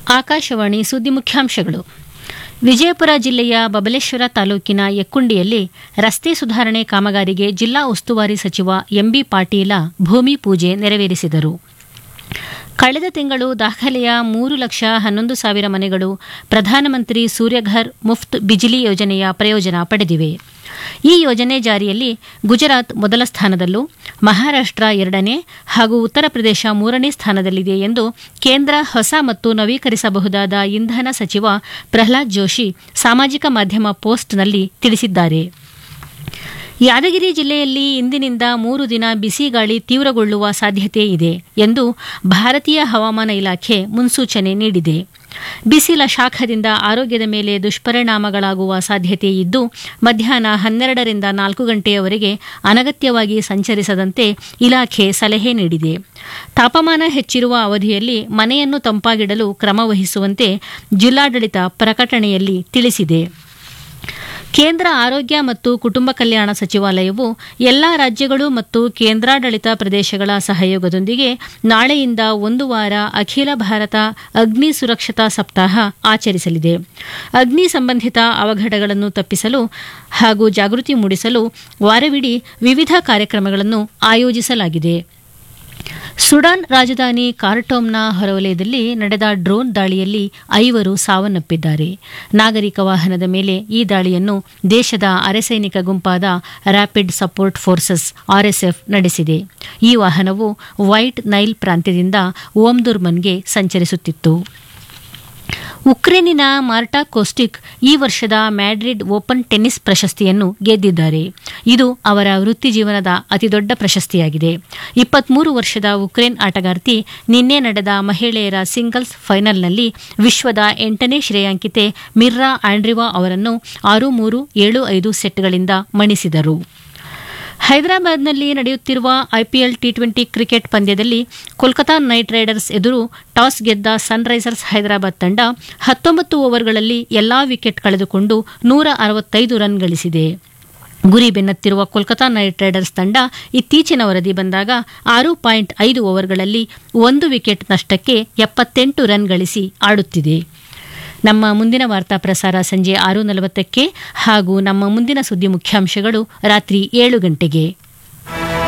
ಆಕಾಶವಾಣಿ ಸುದ್ದಿ ಮುಖ್ಯಾಂಶಗಳು ವಿಜಯಪುರ ಜಿಲ್ಲೆಯ ಬಬಲೇಶ್ವರ ತಾಲೂಕಿನ ಯಕ್ಕುಂಡಿಯಲ್ಲಿ ರಸ್ತೆ ಸುಧಾರಣೆ ಕಾಮಗಾರಿಗೆ ಜಿಲ್ಲಾ ಉಸ್ತುವಾರಿ ಸಚಿವ ಎಂಬಿ ಪಾಟೀಲ ಭೂಮಿ ಪೂಜೆ ನೆರವೇರಿಸಿದರು ಕಳೆದ ತಿಂಗಳು ದಾಖಲೆಯ ಮೂರು ಲಕ್ಷ ಹನ್ನೊಂದು ಸಾವಿರ ಮನೆಗಳು ಪ್ರಧಾನಮಂತ್ರಿ ಸೂರ್ಯಘರ್ ಮುಫ್ತ್ ಬಿಜಿಲಿ ಯೋಜನೆಯ ಪ್ರಯೋಜನ ಪಡೆದಿವೆ ಈ ಯೋಜನೆ ಜಾರಿಯಲ್ಲಿ ಗುಜರಾತ್ ಮೊದಲ ಸ್ಥಾನದಲ್ಲೂ ಮಹಾರಾಷ್ಟ್ರ ಎರಡನೇ ಹಾಗೂ ಉತ್ತರ ಪ್ರದೇಶ ಮೂರನೇ ಸ್ಥಾನದಲ್ಲಿದೆ ಎಂದು ಕೇಂದ್ರ ಹೊಸ ಮತ್ತು ನವೀಕರಿಸಬಹುದಾದ ಇಂಧನ ಸಚಿವ ಪ್ರಹ್ಲಾದ್ ಜೋಶಿ ಸಾಮಾಜಿಕ ಮಾಧ್ಯಮ ಪೋಸ್ಟ್ನಲ್ಲಿ ತಿಳಿಸಿದ್ದಾರೆ ಯಾದಗಿರಿ ಜಿಲ್ಲೆಯಲ್ಲಿ ಇಂದಿನಿಂದ ಮೂರು ದಿನ ಬಿಸಿ ಗಾಳಿ ತೀವ್ರಗೊಳ್ಳುವ ಸಾಧ್ಯತೆ ಇದೆ ಎಂದು ಭಾರತೀಯ ಹವಾಮಾನ ಇಲಾಖೆ ಮುನ್ಸೂಚನೆ ನೀಡಿದೆ ಬಿಸಿಲ ಶಾಖದಿಂದ ಆರೋಗ್ಯದ ಮೇಲೆ ದುಷ್ಪರಿಣಾಮಗಳಾಗುವ ಸಾಧ್ಯತೆ ಇದ್ದು ಮಧ್ಯಾಹ್ನ ಹನ್ನೆರಡರಿಂದ ನಾಲ್ಕು ಗಂಟೆಯವರೆಗೆ ಅನಗತ್ಯವಾಗಿ ಸಂಚರಿಸದಂತೆ ಇಲಾಖೆ ಸಲಹೆ ನೀಡಿದೆ ತಾಪಮಾನ ಹೆಚ್ಚಿರುವ ಅವಧಿಯಲ್ಲಿ ಮನೆಯನ್ನು ತಂಪಾಗಿಡಲು ಕ್ರಮ ವಹಿಸುವಂತೆ ಜಿಲ್ಲಾಡಳಿತ ಪ್ರಕಟಣೆಯಲ್ಲಿ ತಿಳಿಸಿದೆ ಕೇಂದ್ರ ಆರೋಗ್ಯ ಮತ್ತು ಕುಟುಂಬ ಕಲ್ಯಾಣ ಸಚಿವಾಲಯವು ಎಲ್ಲಾ ರಾಜ್ಯಗಳು ಮತ್ತು ಕೇಂದ್ರಾಡಳಿತ ಪ್ರದೇಶಗಳ ಸಹಯೋಗದೊಂದಿಗೆ ನಾಳೆಯಿಂದ ಒಂದು ವಾರ ಅಖಿಲ ಭಾರತ ಅಗ್ನಿ ಸುರಕ್ಷತಾ ಸಪ್ತಾಹ ಆಚರಿಸಲಿದೆ ಅಗ್ನಿ ಸಂಬಂಧಿತ ಅವಘಡಗಳನ್ನು ತಪ್ಪಿಸಲು ಹಾಗೂ ಜಾಗೃತಿ ಮೂಡಿಸಲು ವಾರವಿಡೀ ವಿವಿಧ ಕಾರ್ಯಕ್ರಮಗಳನ್ನು ಆಯೋಜಿಸಲಾಗಿದೆ ಸುಡಾನ್ ರಾಜಧಾನಿ ಕಾರ್ಟೋಮ್ನ ಹೊರವಲಯದಲ್ಲಿ ನಡೆದ ಡ್ರೋನ್ ದಾಳಿಯಲ್ಲಿ ಐವರು ಸಾವನ್ನಪ್ಪಿದ್ದಾರೆ ನಾಗರಿಕ ವಾಹನದ ಮೇಲೆ ಈ ದಾಳಿಯನ್ನು ದೇಶದ ಅರೆಸೈನಿಕ ಗುಂಪಾದ ರ್ಯಾಪಿಡ್ ಸಪೋರ್ಟ್ ಫೋರ್ಸಸ್ ಆರ್ಎಸ್ಎಫ್ ನಡೆಸಿದೆ ಈ ವಾಹನವು ವೈಟ್ ನೈಲ್ ಪ್ರಾಂತ್ಯದಿಂದ ಓಮ್ದುರ್ಮನ್ಗೆ ಸಂಚರಿಸುತ್ತಿತ್ತು ಉಕ್ರೇನಿನ ಮಾರ್ಟಾ ಕೋಸ್ಟಿಕ್ ಈ ವರ್ಷದ ಮ್ಯಾಡ್ರಿಡ್ ಓಪನ್ ಟೆನ್ನಿಸ್ ಪ್ರಶಸ್ತಿಯನ್ನು ಗೆದ್ದಿದ್ದಾರೆ ಇದು ಅವರ ವೃತ್ತಿ ಜೀವನದ ಅತಿದೊಡ್ಡ ಪ್ರಶಸ್ತಿಯಾಗಿದೆ ಇಪ್ಪತ್ಮೂರು ವರ್ಷದ ಉಕ್ರೇನ್ ಆಟಗಾರ್ತಿ ನಿನ್ನೆ ನಡೆದ ಮಹಿಳೆಯರ ಸಿಂಗಲ್ಸ್ ಫೈನಲ್ನಲ್ಲಿ ವಿಶ್ವದ ಎಂಟನೇ ಶ್ರೇಯಾಂಕಿತೆ ಮಿರ್ರಾ ಆಂಡ್ರಿವಾ ಅವರನ್ನು ಆರು ಮೂರು ಏಳು ಐದು ಸೆಟ್ಗಳಿಂದ ಮಣಿಸಿದರು ಹೈದರಾಬಾದ್ನಲ್ಲಿ ನಡೆಯುತ್ತಿರುವ ಐಪಿಎಲ್ ಟಿ ಟ್ವೆಂಟಿ ಕ್ರಿಕೆಟ್ ಪಂದ್ಯದಲ್ಲಿ ಕೋಲ್ಕತಾ ನೈಟ್ ರೈಡರ್ಸ್ ಎದುರು ಟಾಸ್ ಗೆದ್ದ ಸನ್ರೈಸರ್ಸ್ ಹೈದರಾಬಾದ್ ತಂಡ ಹತ್ತೊಂಬತ್ತು ಓವರ್ಗಳಲ್ಲಿ ಎಲ್ಲಾ ವಿಕೆಟ್ ಕಳೆದುಕೊಂಡು ನೂರ ಅರವತ್ತೈದು ರನ್ ಗಳಿಸಿದೆ ಗುರಿ ಬೆನ್ನತ್ತಿರುವ ಕೋಲ್ಕತಾ ನೈಟ್ ರೈಡರ್ಸ್ ತಂಡ ಇತ್ತೀಚಿನ ವರದಿ ಬಂದಾಗ ಆರು ಪಾಯಿಂಟ್ ಐದು ಓವರ್ಗಳಲ್ಲಿ ಒಂದು ವಿಕೆಟ್ ನಷ್ಟಕ್ಕೆ ಎಪ್ಪತ್ತೆಂಟು ರನ್ ಗಳಿಸಿ ಆಡುತ್ತಿದೆ ನಮ್ಮ ಮುಂದಿನ ವಾರ್ತಾ ಪ್ರಸಾರ ಸಂಜೆ ಆರು ನಲವತ್ತಕ್ಕೆ ಹಾಗೂ ನಮ್ಮ ಮುಂದಿನ ಸುದ್ದಿ ಮುಖ್ಯಾಂಶಗಳು ರಾತ್ರಿ ಏಳು ಗಂಟೆಗೆ